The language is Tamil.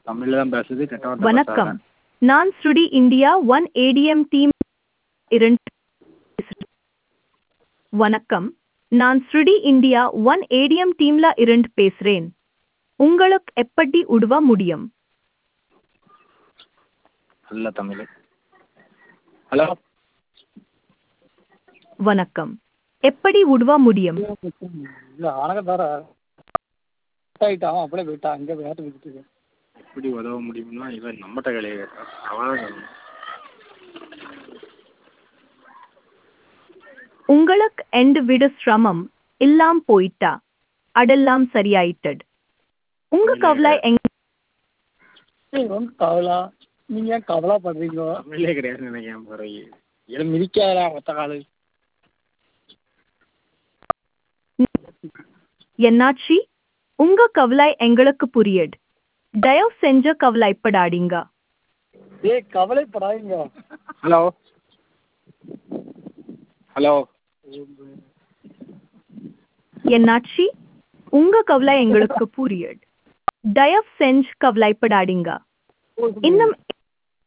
தமிழில் தான் பேசுது கெட்ட வார்த்தை வணக்கம் பேசாத. நான் ஸ்ருடி இந்தியா ஒன் ஏடிஎம் டீம் இரண்டு வணக்கம் நான் ஸ்ருடி இந்தியா ஒன் ஏடிஎம் டீம்ல இருந்து பேசுறேன் உங்களுக்கு எப்படி உதவ முடியும் நல்ல தமிழ் ஹலோ வணக்கம் எப்படி உதவ முடியும் இல்லை வணக்கம் சார் ஆகிட்டான் அப்படியே போயிட்டான் அங்கே வேறு விட்டுட்டு இருக்கேன் எப்படி உதவ முடியும்னா இவன் நம்மகிட்ட வேலையை கேட்டான் அவன் சொல்லணும் உங்களுக்கு எந்த விட சிரமம் இல்லாம் போயிட்டா அதெல்லாம் சரியாயிட்டது உங்க கவலை எங்க நீங்கள் வந்து கவலா நீங்கள் ஏன் கவலைப்படுறீங்க தமிழே கிடையாதுன்னு நினைக்கிறேன் பிறகு இதில் மிதிக்காதா ஒத்த காலு என்னாச்சி உங்க கவலை எங்களுக்கு புரியுது தயவு செஞ்ச கவலைப்படாதீங்க ஏய் கவலைப்படாதீங்க ஹலோ ஹலோ என்னாச்சி உங்க கவலை எங்களுக்கு புரியுது தயவு செஞ்சு கவலைப்படாதீங்க இன்னும்